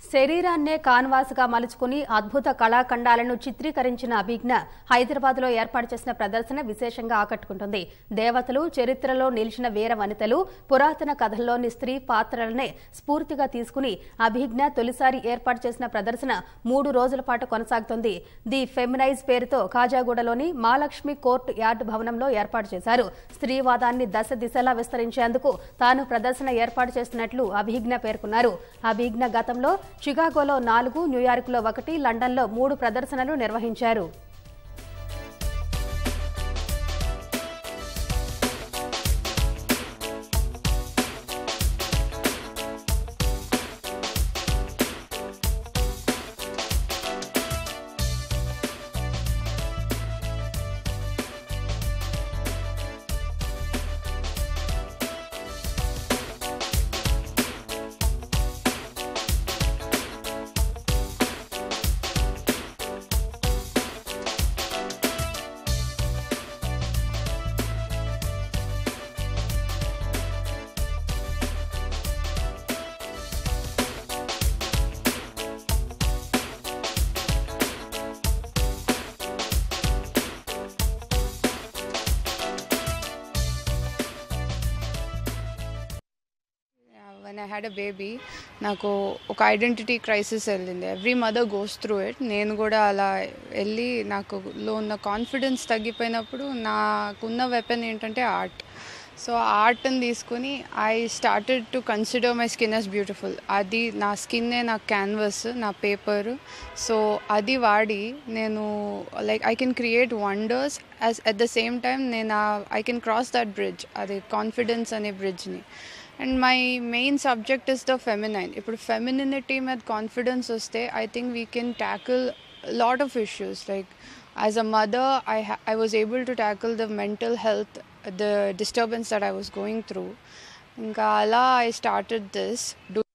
శరీరాన్నే కాన్వాస్గా మలుచుకుని అద్భుత కళాఖండాలను చిత్రీకరించిన అభిజ్ఞ హైదరాబాద్ లో ఏర్పాటు చేసిన ప్రదర్శన విశేషంగా ఆకట్టుకుంటుంది దేవతలు చరిత్రలో నిలిచిన వీర వనితలు పురాతన కథల్లోని స్త్రీ పాత్రలనే స్ఫూర్తిగా తీసుకుని అభిజ్ఞ తొలిసారి ఏర్పాటు చేసిన ప్రదర్శన మూడు రోజుల పాటు కొనసాగుతుంది ది ఫెమినైజ్ పేరుతో కాజాగూడలోని మహాలక్ష్మి కోర్టు యార్డ్ భవనంలో ఏర్పాటు చేశారు స్త్రీవాదాన్ని దశ దిశలా విస్తరించేందుకు తాను ప్రదర్శన ఏర్పాటు చేస్తున్నట్లు అభిజ్ఞ పేర్కొన్నారు అభిజ్ఞ గతంలో చికాగోలో నాలుగు న్యూయార్క్లో ఒకటి లండన్లో మూడు ప్రదర్శనలు నిర్వహించారు when I had a baby నాకు ఒక ఐడెంటిటీ క్రైసిస్ వెళ్ళింది every mother goes through it నేను కూడా అలా వెళ్ళి నాకు లో ఉన్న కాన్ఫిడెన్స్ తగ్గిపోయినప్పుడు నాకున్న వెపన్ ఏంటంటే ఆర్ట్ సో ఆర్ట్ని తీసుకుని I started to consider my skin as beautiful అది నా స్కిన్నే నా క్యాన్వస్ నా పేపర్ సో అది వాడి నేను like I can create wonders as at the same time నేను I can cross that bridge అది కాన్ఫిడెన్స్ అనే బ్రిడ్జ్ని and my main subject is the feminine ఇప్పుడు ఫెమినినిటీ మీద కాన్ఫిడెన్స్ వస్తే I think we can tackle lot of issues like as a mother I I was able to tackle the mental health the disturbance that I was going through ఇంకా అలా I started this do